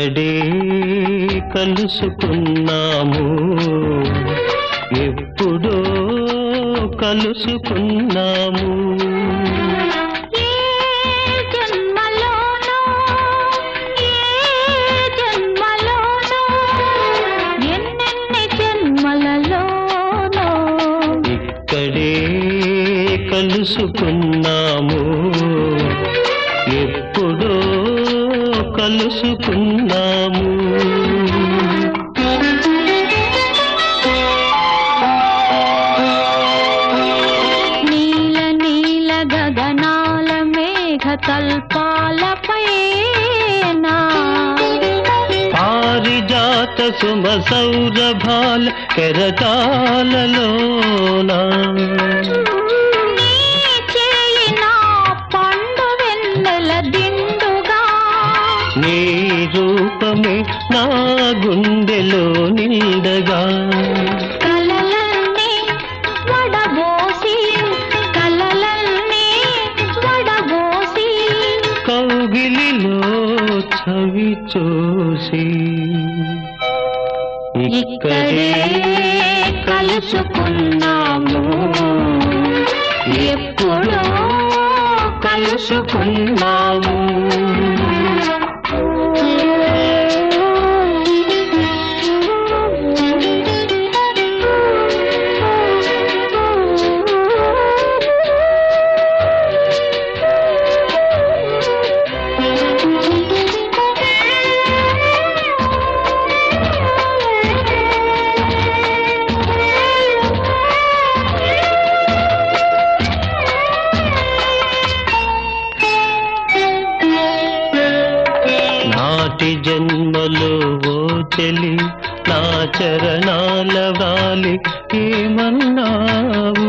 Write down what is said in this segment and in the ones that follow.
ఇక్కడే కలుసుకున్నాము ఎప్పుడో కలుసుకున్నాము ఏ జన్మలోనో ఏ జన్మలోనో ఎన్నెన్ని జన్మలలోనో ఇక్కడే కలుసుకున్నాము ఎప్పుడో కలుసుకున్నాము నీల నీల గగనాల మేఘ తల్పాలపైన పారిజాత సుమ సౌరభాల కెరటాలలోనా నీ చేయి నా పండు వెన్నెల దిండుగా నీ రూపమే నా గుండెలో నిండగా కలలన్నీ వడబోసి కలలన్నీ వడబోసి కౌగిలిలో చవి చూసి ఇక్కడే కలుసుకున్నాము ఎప్పుడో కలుసుకున్నాము నాటి జన్మలో ఓ చెలి నా చరణాల వాలి ఏమన్నావు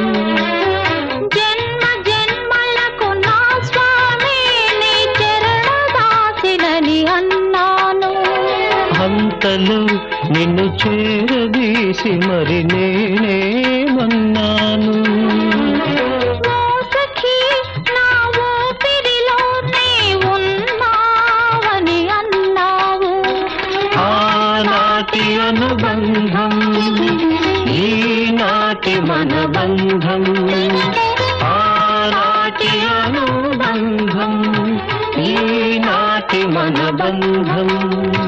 జన్మ జన్మలకు నా స్వామి నీ చరణదాసినని అన్నాను అంతలో నిన్ను చేరదీసి మరి నేనేమన్నాను ఓ సఖీ నా ఊపిరిలో నీ ఉన్నావని అన్నావు ఆనాటి అనుబంధం ఈనాటి మన బంధం ఆనాటి అనుబంధం ఈనాటి మన బంధం